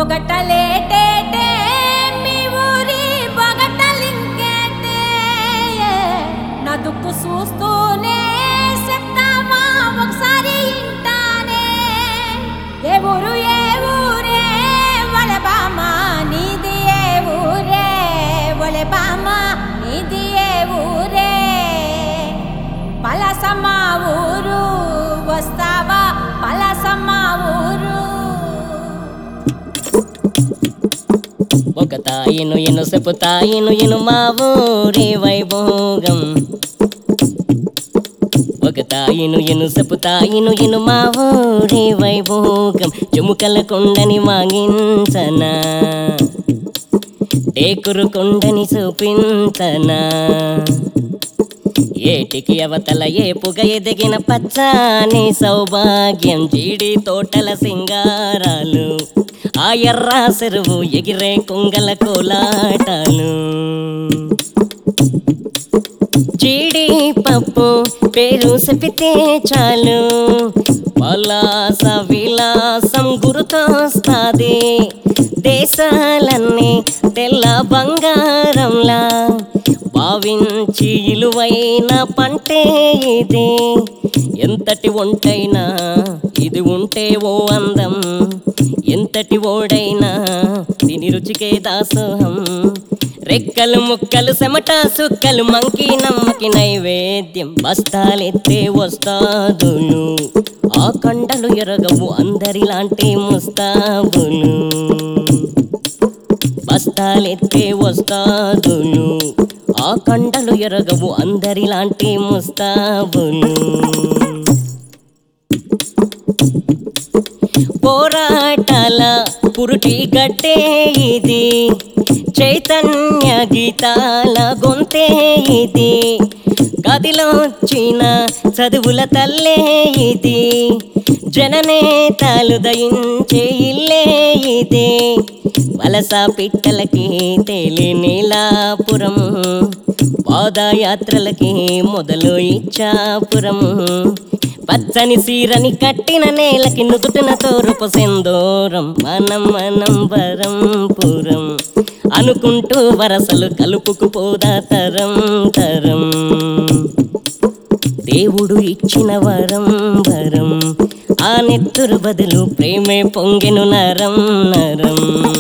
పొగటలేటేటే మీ ఊరి పొగటలింకేటే నా దుక్కు చూస్తూనే చెప్తావా ఒకసారి ఇంటానే ఏ ఊరు ఏ ఊరే ఒలే బామ నీది ఏ ఊరే ఒలే బామ నీది ఏ ఊరే పలసమ్మ ఊరు వస్తావా పలసమ్మ ఊరు ఒక తాయిను ఇను సెపు తాయిను ఇను మా ఊరి వైభోగం ఒక తాయిను ఇను సెపు తాయిను ఇను మా ఊరి వైభోగం జుముకల కొండని వాగించనా టేకురు కొండని చూపించనా ఏటికి అవతల ఏపుగ ఎదిగిన పచ్చని సౌభాగ్యం జీడి తోటల సింగారాలు ఆ ఎర్ర చెరువు ఎగిరే కొంగల కోలాటాలు జీడి పప్పు పేరు చెప్పితే చాలు పలాస విలాసం గుర్తొస్తాది దేశాలన్నీ తెల్ల బంగారంలా భావించి ఇలువైన పంటే ఇది ఎంతటి ఒంటైనా ఇది ఉంటే ఓ అందం ఎంతటి ఓడైనా దీని రుచికే దాసోహం రెక్కలు ముక్కలు చెమట సుక్కలు మంకి నమ్మకి నైవేద్యం బస్తాలెత్తే వస్తాదులు ఆ కండలు ఎరగవు అందరిలాంటి ముస్తాబులు బస్తాలెత్తే వస్తాదులు ఆ కండలు ఎరగవు అందరిలాంటి ముస్తాబులు పోరాటాల పురుటి గట్టే ఇది చైతన్య గీతాల గొంతే ఇది గదిలోచిన చదువుల తల్లే ఇది జననేతలు దయించే ఇల్లే ఇది వలస పిట్టలకి తేలి నీలాపురం పాదయాత్రలకి మొదలు ఇచ్చాపురము పచ్చని సీరని కట్టిన నేలకి నుదుటిన తోరుపు సెందూరం మనం మనం వరంపురం అనుకుంటూ వరసలు కలుపుకు పోదా తరం తరం దేవుడు ఇచ్చిన వరం వరం ఆ నెత్తురు బదులు ప్రేమే పొంగెను నరం నరం